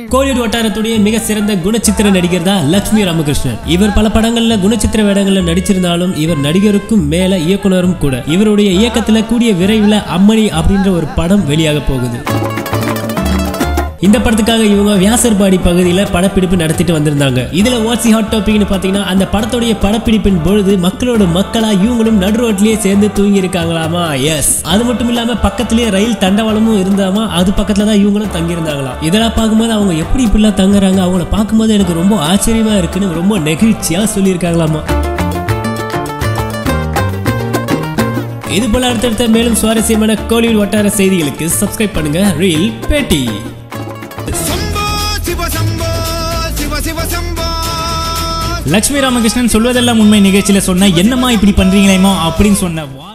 கோலிவுட் வட்டாரத்துடைய மிக சிறந்த குணச்சித்திர நடிகர் தான் லட்சுமி ராமகிருஷ்ணன் இவர் பல படங்கள்ல குணச்சித்திர வேடங்கள்ல நடிச்சிருந்தாலும் இவர் நடிகருக்கும் மேல இயக்குனரும் கூட இவருடைய இயக்கத்துல கூடிய விரைவில் அம்மணி அப்படின்ற ஒரு படம் வெளியாக போகுது இந்த படத்துக்காக இவங்க வியாசர்பாடி பகுதியில் படப்பிடிப்பு நடத்திட்டு வந்திருந்தாங்க இதுல வாட்சி ஹாட் டாபிக்னு பாத்தீங்கன்னா அந்த படத்துடைய படப்பிடிப்பின் பொழுது மக்களோட மக்களா இவங்களும் நடு ரோட்லயே சேர்ந்து தூங்கி இருக்காங்களாமா எஸ் அது மட்டும் இல்லாம பக்கத்திலேயே ரயில் தண்டவாளமும் இருந்தாமா அது பக்கத்துல தான் இவங்களும் தங்கி இருந்தாங்களாம் இதெல்லாம் பார்க்கும்போது அவங்க எப்படி இப்படிலாம் தங்குறாங்க அவங்கள பார்க்கும்போது எனக்கு ரொம்ப ஆச்சரியமா இருக்குன்னு ரொம்ப நெகிழ்ச்சியா சொல்லியிருக்காங்களாமா இது போல அடுத்தடுத்த மேலும் சுவாரஸ்யமான கோலிவுட் வட்டார செய்திகளுக்கு சப்ஸ்கிரைப் பண்ணுங்க ரீல் பேட்டி சம்போ சிவ சம்போ சிவ சிவ சம்போ லட்சுமி ராமகிருஷ்ணன் சொல்வதெல்லாம் உண்மை நிகழ்ச்சியில சொன்ன என்னம்மா இப்படி பண்றீங்களேமோ அப்படின்னு சொன்ன வா-